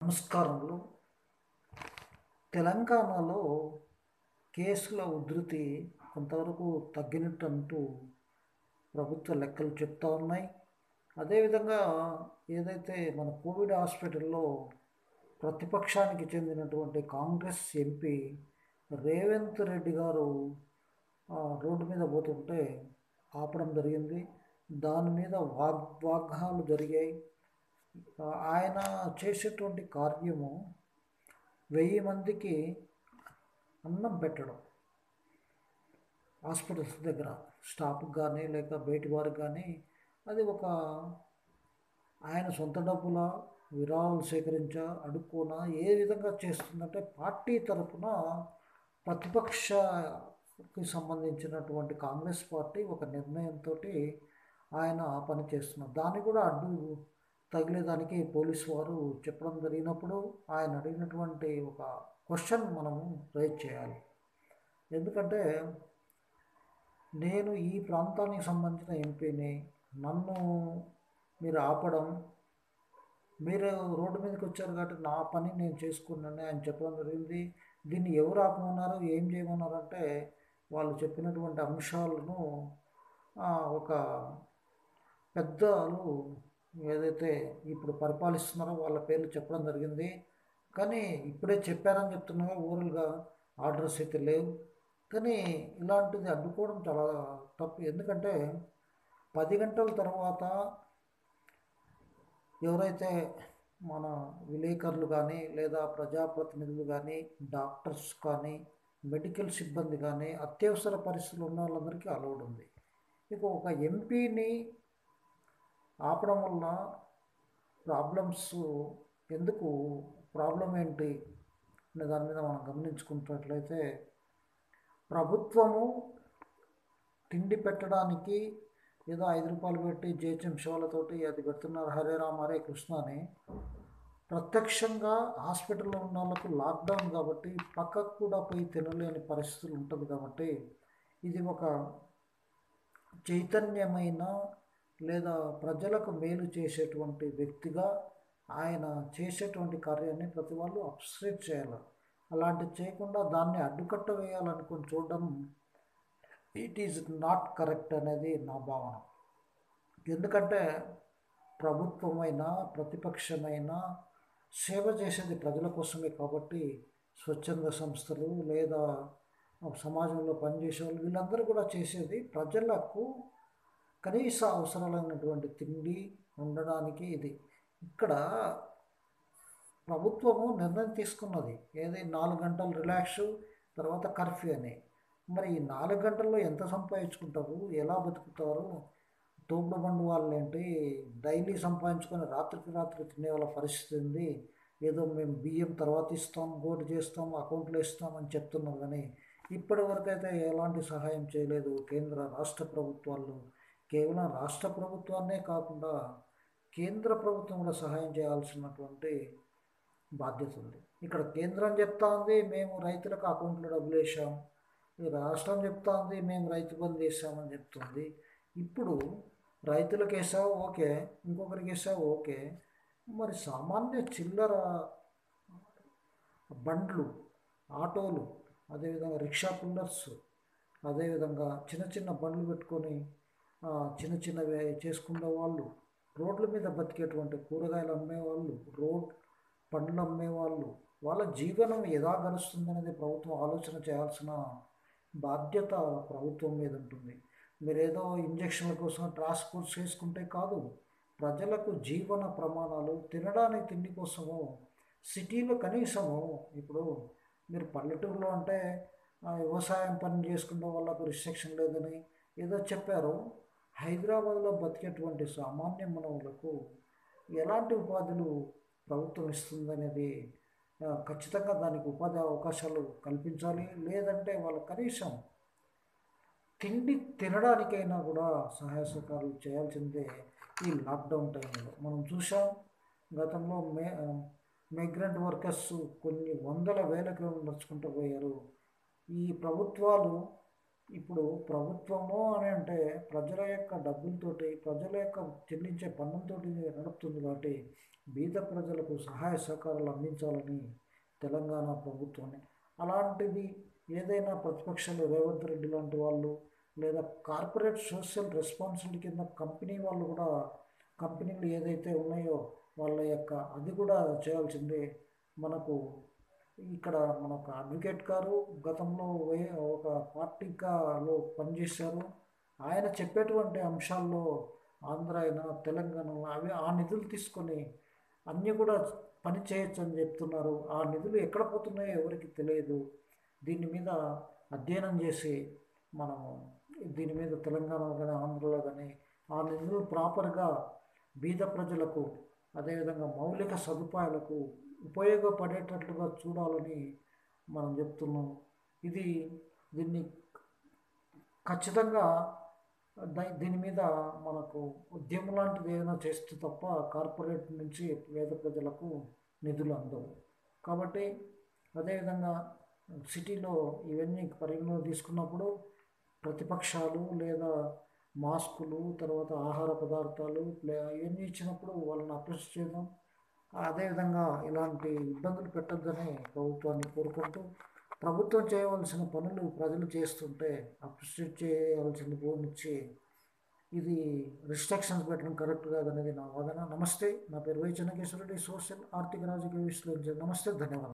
నమస్కారములు తెలంగాణలో కేసుల ఉధృతి కొంతవరకు తగ్గినట్టు అంటూ ప్రభుత్వ లెక్కలు చెప్తా ఉన్నాయి అదేవిధంగా ఏదైతే మన కోవిడ్ హాస్పిటల్లో ప్రతిపక్షానికి చెందినటువంటి కాంగ్రెస్ ఎంపీ రేవంత్ రెడ్డి గారు ఆ, రోడ్డు మీద పోతుంటే ఆపడం జరిగింది దాని మీద వాగ్ వాగ్వాదాలు జరిగాయి ఆ, ఆయన చేసేటువంటి కార్యము వెయ్యి మందికి అన్నం పెట్టడం హాస్పిటల్స్ దగ్గర స్టాఫ్కి కానీ లేక బయటి వారికి కానీ అది ఒక ఆయన సొంత డబ్బుల విరాళాలు సేకరించా అడుక్కోనా ఏ విధంగా చేస్తుందంటే పార్టీ తరఫున ప్రతిపక్షకి సంబంధించినటువంటి కాంగ్రెస్ పార్టీ ఒక నిర్ణయంతో ఆయన పని చేస్తున్నారు దాన్ని కూడా అడ్డు తగిలేదానికి పోలీసు వారు చెప్పడం జరిగినప్పుడు ఆయన అడిగినటువంటి ఒక క్వశ్చన్ మనము రైజ్ చేయాలి ఎందుకంటే నేను ఈ ప్రాంతానికి సంబంధించిన ఎంపీని నన్ను మీరు ఆపడం మీరు రోడ్డు మీదకి వచ్చారు కాబట్టి నా పని నేను చేసుకున్నాను ఆయన చెప్పడం జరిగింది దీన్ని ఎవరు ఆపమన్నారు ఏం చేయమన్నారంటే వాళ్ళు చెప్పినటువంటి అంశాలను ఆ, ఒక పెద్దలు ఏదైతే ఇప్పుడు పరిపాలిస్తున్నారో వాళ్ళ పేర్లు చెప్పడం జరిగింది కానీ ఇప్పుడే చెప్పారని చెప్తున్నా ఓరల్గా ఆర్డర్స్ అయితే లేవు కానీ ఇలాంటిది అడ్డుకోవడం చాలా తప్పు ఎందుకంటే పది గంటల తర్వాత ఎవరైతే మన విలేకరులు కానీ లేదా ప్రజాప్రతినిధులు కానీ డాక్టర్స్ కానీ మెడికల్ సిబ్బంది కానీ అత్యవసర పరిస్థితులు ఉన్న వాళ్ళందరికీ అలౌడ్ ఉంది ఇక ఒక ఎంపీని ఆపడం వల్ల ప్రాబ్లమ్స్ ఎందుకు ప్రాబ్లం ఏంటి అనే దాని మీద మనం గమనించుకున్నట్లయితే ప్రభుత్వము తిండి పెట్టడానికి ఏదో ఐదు రూపాయలు పెట్టి జేహెచ్ఎం షోలతోటి అది పెడుతున్నారు హరే రామ్ హరే కృష్ణ అని ప్రత్యక్షంగా హాస్పిటల్లో ఉన్న వాళ్ళకు లాక్డౌన్ కాబట్టి పక్కకు కూడా పోయి తినలేని పరిస్థితులు ఉంటుంది కాబట్టి ఇది ఒక చైతన్యమైన లేదా ప్రజలకు మేలు చేసేటువంటి వ్యక్తిగా ఆయన చేసేటువంటి కార్యాన్ని ప్రతి వాళ్ళు అప్రిషియేట్ చేయాలి అలాంటివి చేయకుండా దాన్ని అడ్డుకట్ట వేయాలనుకుని చూడడం ఇట్ ఈజ్ నాట్ కరెక్ట్ అనేది నా భావన ఎందుకంటే ప్రభుత్వమైన ప్రతిపక్షమైన సేవ చేసేది ప్రజల కోసమే కాబట్టి స్వచ్ఛంద సంస్థలు లేదా సమాజంలో పనిచేసే వాళ్ళు వీళ్ళందరూ కూడా చేసేది ప్రజలకు కనీస అవసరాలైనటువంటి తిండి ఉండడానికి ఇది ఇక్కడ ప్రభుత్వము నిర్ణయం తీసుకున్నది ఏది నాలుగు గంటలు రిలాక్స్ తర్వాత కర్ఫ్యూ అని మరి ఈ నాలుగు గంటల్లో ఎంత సంపాదించుకుంటారు ఎలా బతుకుతారు తోపుడు బండు వాళ్ళు ఏంటి డైలీ సంపాదించుకొని రాత్రికి రాత్రి తినే వాళ్ళ పరిస్థితి ఉంది ఏదో మేము బియ్యం తర్వాత ఇస్తాం గోటు చేస్తాం అకౌంట్లో ఇస్తాం అని చెప్తున్నారు కానీ ఇప్పటి వరకు అయితే ఎలాంటి సహాయం చేయలేదు కేంద్ర రాష్ట్ర ప్రభుత్వాలు కేవలం రాష్ట్ర ప్రభుత్వాన్నే కాకుండా కేంద్ర ప్రభుత్వం కూడా సహాయం చేయాల్సినటువంటి బాధ్యత ఉంది ఇక్కడ కేంద్రం చెప్తా ఉంది మేము రైతులకు అకౌంట్లో డబ్బులు వేసాం ఈ రాష్ట్రం చెప్తా ఉంది మేము రైతు బంద్ చేసామని చెప్తుంది ఇప్పుడు రైతులకు వేసావు ఓకే ఇంకొకరికి వేసావు ఓకే మరి సామాన్య చిల్లర బండ్లు ఆటోలు అదేవిధంగా రిక్షా పుల్లర్స్ అదేవిధంగా చిన్న చిన్న బండ్లు పెట్టుకొని ఆ, చిన్న చిన్నవి చేసుకునే వాళ్ళు రోడ్ల మీద బతికేటువంటి కూరగాయలు అమ్మేవాళ్ళు రోడ్ పండ్లు అమ్మేవాళ్ళు వాళ్ళ జీవనం ఎలా గడుస్తుందనేది ప్రభుత్వం ఆలోచన చేయాల్సిన బాధ్యత ప్రభుత్వం మీద ఉంటుంది మీరు ఏదో ఇంజక్షన్ల కోసం ట్రాన్స్పోర్ట్ చేసుకుంటే కాదు ప్రజలకు జీవన ప్రమాణాలు తినడానికి తిండి కోసము సిటీలో కనీసము ఇప్పుడు మీరు పల్లెటూరులో అంటే ఆ, వ్యవసాయం పని చేసుకునే వాళ్ళకు రిస్ట్రిక్షన్ లేదని ఏదో చెప్పారు హైదరాబాద్లో బతికేటువంటి సామాన్య మనవులకు ఎలాంటి ఉపాధులు ప్రభుత్వం ఇస్తుందనేది ఆ, ఖచ్చితంగా దానికి ఉపాధి అవకాశాలు కల్పించాలి లేదంటే వాళ్ళు కనీసం తిండి తినడానికైనా కూడా సహాయ సహకారాలు చేయాల్సిందే ఈ లాక్డౌన్ టైంలో మనం చూసాం గతంలో మే మైగ్రెంట్ వర్కర్స్ కొన్ని వందల వేల కిలోమీటర్లు నడుచుకుంటూ పోయారు ఈ ప్రభుత్వాలు ఇప్పుడు ప్రభుత్వము అని అంటే ప్రజల యొక్క డబ్బులతోటి ప్రజల యొక్క చెల్లించే పన్నులతోటి నడుపుతుంది కాబట్టి బీద ప్రజలకు సహాయ సహకారాలు అందించాలని తెలంగాణ ప్రభుత్వాన్ని అలాంటిది ఏదైనా ప్రతిపక్షాలు రేవంత్ రెడ్డి లాంటి వాళ్ళు లేదా కార్పొరేట్ సోషల్ రెస్పాన్సిబిలిటీ కింద కంపెనీ వాళ్ళు కూడా కంపెనీలు ఏదైతే ఉన్నాయో వాళ్ళ యొక్క అది కూడా చేయాల్సిందే మనకు ఇక్కడ మనకు అడ్వకేట్ గారు గతంలో వే- ఒక పార్టీలో పనిచేశారు ఆయన చెప్పేటువంటి అంశాల్లో ఆంధ్ర అయినా తెలంగాణ అవి ఆ నిధులు తీసుకొని అన్నీ కూడా పని చేయొచ్చు అని చెప్తున్నారు ఆ నిధులు ఎక్కడ పోతున్నాయో ఎవరికి తెలియదు దీని మీద అధ్యయనం చేసి మనము దీని మీద తెలంగాణలో కానీ ఆంధ్రలో కానీ ఆ నిధులు ప్రాపర్గా బీద ప్రజలకు అదేవిధంగా మౌలిక సదుపాయాలకు ఉపయోగపడేటట్లుగా చూడాలని మనం చెప్తున్నాం ఇది దీన్ని ఖచ్చితంగా ద- దీని మీద మనకు ఉద్యమం లాంటిది ఏదైనా చేస్తే తప్ప కార్పొరేట్ నుంచి పేద ప్రజలకు నిధులు అందవు కాబట్టి అదేవిధంగా సిటీలో ఇవన్నీ పరిగణలో తీసుకున్నప్పుడు ప్రతిపక్షాలు లేదా మాస్కులు తర్వాత ఆహార పదార్థాలు లే- ఇవన్నీ ఇచ్చినప్పుడు వాళ్ళని అప్రెస్ చేయడం అదేవిధంగా ఇలాంటి ఇబ్బందులు పెట్టొద్దని ప్రభుత్వాన్ని కోరుకుంటూ ప్రభుత్వం చేయవలసిన పనులు ప్రజలు చేస్తుంటే అప్రిషియేట్ చేయాల్సిన భూమిచ్చి ఇది రిస్ట్రిక్షన్స్ పెట్టడం కరెక్ట్ కాదనేది నా వాదన నమస్తే నా పేరు వై చెన్నకేశ్వరరెడ్డి సోషల్ ఆర్థిక రాజకీయ విశ్లేషణ నమస్తే ధన్యవాదాలు